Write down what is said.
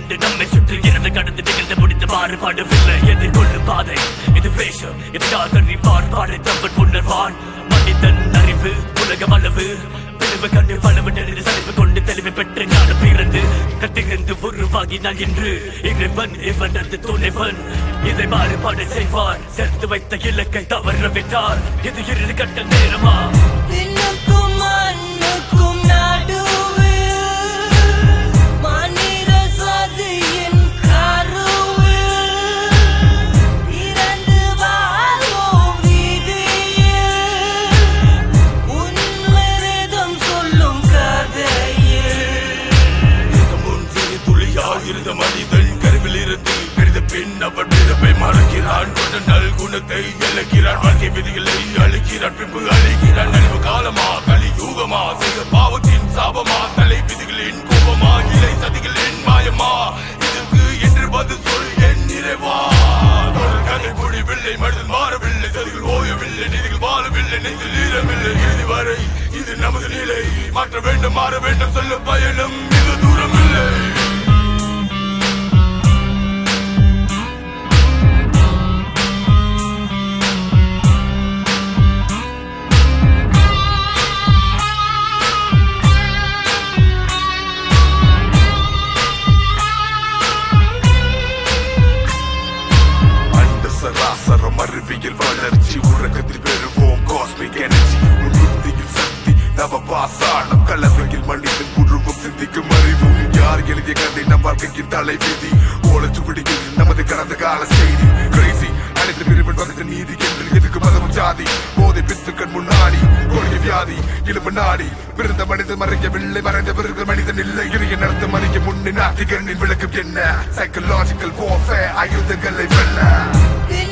கொண்டு நம்மை சுற்றி இருந்து கடந்து நிகழ்ந்து முடித்து மாறுபாடுவில்லை எதிர்கொள்ளும் பாதை இது வேஷம் இதுக்காக நீ பார்ப்பாடு தப்பன் உணர்வான் மனிதன் அறிவு உலகம் அளவு பிளவு கண்டு பலவு நெறிந்து சலிவு கொண்டு தெளிவு பெற்று ஞானம் பிறந்து கட்டிருந்து உருவாகினான் என்று இறைவன் இவனது துணைவன் இதை மாறுபாடு செய்வார் சேர்த்து வைத்த இலக்கை தவற விட்டார் இது இறுதி கட்ட நேரமா விண்ணுக்கும் மண்ணுக்கும் நடுவில் மனித சதியின் கருவில் பிறந்து வாழ்வோம் வீதியில் உன்மரிதம் சொல்லும் கதையில் இதற்கு முன் சிறு துளியாக இருந்த மனிதன் கருவில் இருந்து பிரிந்த பின் அவன் பிறப்பை மறக்கிறான் கொண்ட நல் குணத்தை இழக்கிறான் வாழ்க்கை விதிகளை அழிக்கிறான் பின்பு அழிக்கிறான் நலிவு காலமா கலி யூகமா செய்த பாவத்தின் சாபமா தலை விதிகளின் கோபமா இலை சதிகளின் மாயமா இதற்கு என்று பதில் சொல் என் நிறைவா தொடர் கதை முடிவில்லை மனிதன் மாறவில்லை சதிகள் ஓயவில்லை நிதிகள் வாழவில்லை நெஞ்சில் ஈரமில்லை இறுதி வரை இது நமது நிலை மாற்ற வேண்டும் மாற வேண்டும் சொல்ல பயணம் மிக தூரம் இல்லை அண்ட சராசரம் அறிவியல் வளர்ச்சி உறக்கத்தில் பெறுவோம் காஸ்மிக் எனர்ஜி புத்தியில் சக்தி நவ பாசாணம் கலவையில் மனிதன் உருவம் சிந்திக்கும் அறிவும் யார் எழுதிய கதை நம் வாழ்க்கையின் தலைவிதி ஓலச்சுவடியில் நமது கடந்த கால செய்தி கிரேசி அனைத்து பிரிவின் வகுத்த நீதி என்று எதுக்கு மதமும் ஜாதி போதை பித்துக்கள் முன்னாடி கொள்கை வியாதி இழுப்பு நாடி பிறந்த மனிதன் மறைக்கவில்லை மறைந்த பிறகு மனிதன் இல்லை இறைய நடத்த மறைக்க முன்னே நாத்திகனின் விளக்கம் என்ன சைக்கலாஜிக்கல் warfare ஆயுதங்களை வெல்ல விண்ணுக்கும்